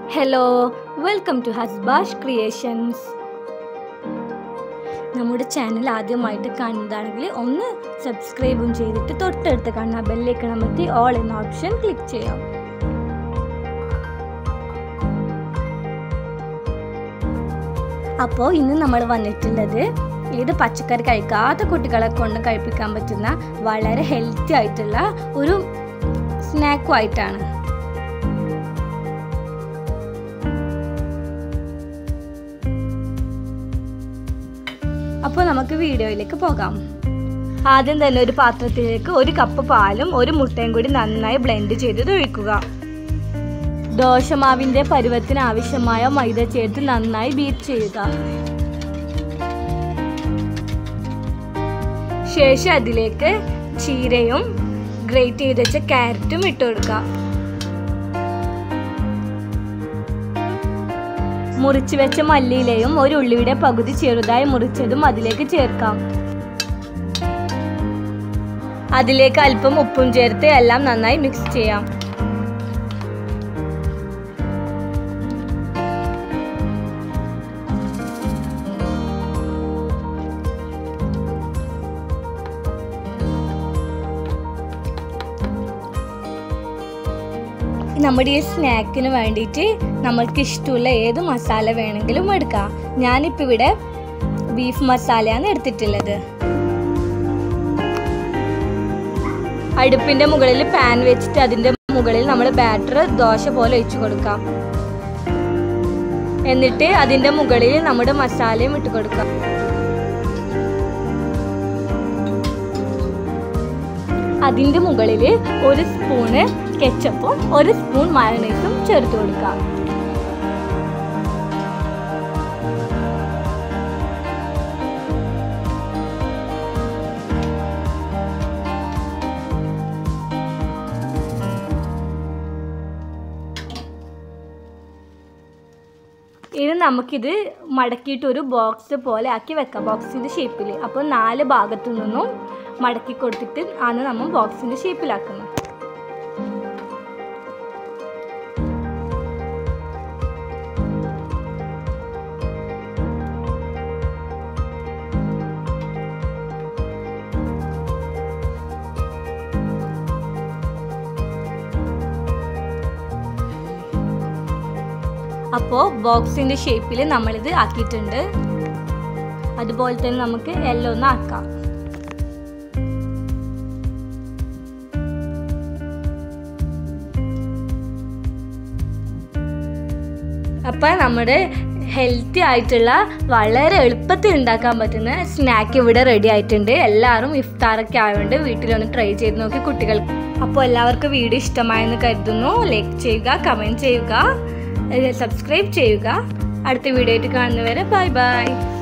hello welcome to ഹസ്ബാഷ് creations നമ്മുടെ channel ആദ്യമായിട്ട് കാണുന്നതാണെങ്കിൽ ഒന്ന് സബ്സ്ക്രൈബും ചെയ്തിട്ട് തൊട്ടടുത്ത് കാണുന്ന ബെല്ലേക്ക് അമർത്തി ഓൾ എന്ന ഓപ്ഷൻ ക്ലിക്ക് ചെയ്യാം അപ്പോൾ ഇന്ന് നമ്മൾ വന്നിട്ടുള്ളത് ഏത് പച്ചക്കറി കഴിക്കാത്ത കുട്ടികളെ കൊണ്ട് കഴിപ്പിക്കാൻ പറ്റുന്ന വളരെ ഹെൽത്തി ആയിട്ടുള്ള ഒരു സ്നാക്കുമായിട്ടാണ് അപ്പോൾ നമുക്ക് വീഡിയോയിലേക്ക് പോകാം ആദ്യം തന്നെ ഒരു പാത്രത്തിലേക്ക് ഒരു കപ്പ് പാലും ഒരു മുട്ടയും കൂടി നന്നായി ബ്ലെൻഡ് ചെയ്തത് ഒഴിക്കുക ദോശമാവിൻ്റെ പരുവത്തിന് ആവശ്യമായ മൈദ ചേർത്ത് നന്നായി ബീറ്റ് ചെയ്യുക ശേഷം അതിലേക്ക് ചീരയും ഗ്രേറ്റ് ചെയ്ത് വെച്ച ക്യാരറ്റും ഇട്ട് കൊടുക്കുക മുറിച്ച് വെച്ച മല്ലിയിലയും ഒരു ഉള്ളിയുടെ പകുതി ചെറുതായി മുറിച്ചതും അതിലേക്ക് ചേർക്കാം അതിലേക്ക് അല്പം ഉപ്പും ചേർത്ത് എല്ലാം നന്നായി മിക്സ് ചെയ്യാം നമ്മുടെ ഈ സ്നാക്കിന് വേണ്ടിയിട്ട് നമ്മൾക്ക് ഇഷ്ടമുള്ള ഏത് മസാല വേണമെങ്കിലും എടുക്കാം ഞാനിപ്പോൾ ഇവിടെ ബീഫ് മസാലയാണ് എടുത്തിട്ടുള്ളത് അടുപ്പിൻ്റെ മുകളിൽ പാൻ വെച്ചിട്ട് അതിൻ്റെ മുകളിൽ നമ്മൾ ബാറ്റർ ദോശ പോലെ ഒഴിച്ചു കൊടുക്കാം എന്നിട്ട് അതിൻ്റെ മുകളിൽ നമ്മുടെ മസാലയും ഇട്ട് കൊടുക്കാം അതിൻ്റെ മുകളിൽ ഒരു സ്പൂണ് കെച്ചപ്പും ഒരു സ്പൂൺ മയണൈസും ചേർത്ത് കൊടുക്കാം ഇനി നമുക്കിത് മടക്കിയിട്ട് ഒരു ബോക്സ് പോലെ ആക്കി വെക്കാം ബോക്സിൻ്റെ ഷേപ്പിൽ അപ്പോൾ നാല് ഭാഗത്തു നിന്നും മടക്കി കൊടുത്തിട്ട് ആണ് നമ്മൾ ബോക്സിൻ്റെ ഷേപ്പിലാക്കുന്നത് അപ്പോൾ ബോക്സിൻ്റെ ഷേപ്പിൽ നമ്മളിത് ആക്കിയിട്ടുണ്ട് അതുപോലെ തന്നെ നമുക്ക് എല്ലാം ഒന്ന് ആക്കാം അപ്പം നമ്മുടെ ഹെൽത്തി ആയിട്ടുള്ള വളരെ എളുപ്പത്തിൽ ഉണ്ടാക്കാൻ പറ്റുന്ന സ്നാക്ക് ഇവിടെ റെഡി ആയിട്ടുണ്ട് എല്ലാവരും ഇഫ്താറൊക്കെ ആയതുകൊണ്ട് വീട്ടിലൊന്ന് ട്രൈ ചെയ്ത് നോക്കി കുട്ടികൾ അപ്പോൾ എല്ലാവർക്കും വീഡിയോ ഇഷ്ടമായെന്ന് കരുതുന്നു ലൈക്ക് ചെയ്യുക കമൻറ്റ് ചെയ്യുക സബ്സ്ക്രൈബ് ചെയ്യുക അടുത്ത വീഡിയോ ആയിട്ട് കാണുന്നവരെ ബൈ ബൈ